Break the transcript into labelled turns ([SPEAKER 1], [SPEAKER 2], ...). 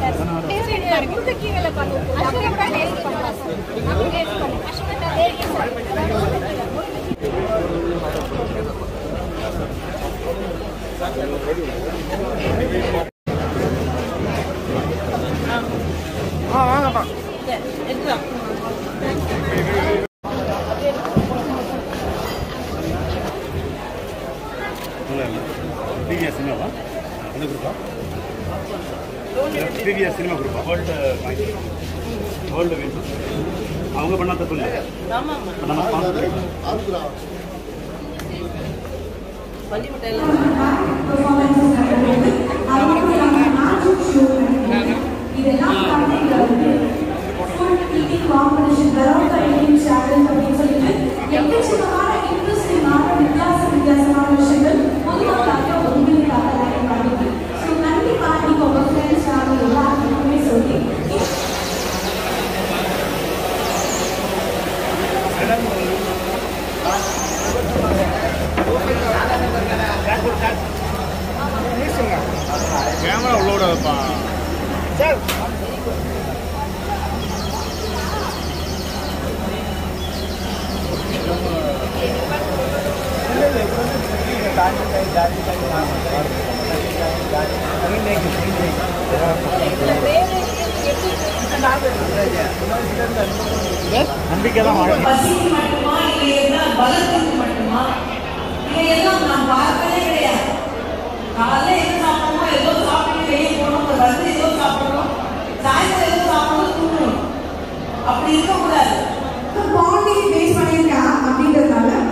[SPEAKER 1] முருங்கைக்கீரையில பண்ணுவோம் அப்படியே கூட டேஸ்ட் பண்ணலாம் சார் அப்படி டேஸ்ட் பண்ணி அஸ்வகந்தா தேடி சார்
[SPEAKER 2] பிவிஆர் சினிமாவா அந்த குரூப்பா பிவிஆர் சினிமா குரூப்பா வேர்ல்டு வேர்ல்டு வீட்டு அவங்க பண்ணா தப்பு இல்லை நம்ம sponsor.
[SPEAKER 3] இதெல்லாம் தாண்டி இங்க வந்து ஃபுட் ஈட்டிங் காம்படிஷன் கரோக்கா ஈட்டிங் சேலஞ்ச் அப்படின்னு சொல்லிட்டு எக்கச்சக்கமான இன்ட்ரெஸ்டிங்கான வித்தியாச வித்தியாசமான விஷயங்கள் பொதுமக்களுக்காக உங்களுக்காக நாங்கள் பண்ணிட்டு ஸோ கண்டிப்பாக நீங்கள் உங்கள் ஃப்ரெண்ட்ஸ் ஃபேமிலி எல்லாருக்குமே சொல்லி
[SPEAKER 2] கேமரா உள்ள விட வைப்பா நம்பிக்கை தான் வாழணும்
[SPEAKER 4] பசிக்கு மட்டுமா இல்லையா பலத்துக்கு மட்டுமா இதையெல்லாம் நான் பார்க்கவே கிடையாது காலைல எது சாப்பிடணும் ஏதோ சாப்பிட்டு வெளியே போகணும் ஒரு வந்து ஏதோ சாப்பிடணும் சாயந்தரம் ஏதோ சாப்பிடணும் தூங்கணும் அப்படி இருக்கக்கூடாது
[SPEAKER 3] பாண்டிங் பேஸ் பண்ணியிருக்கேன் அப்படின்றதுனால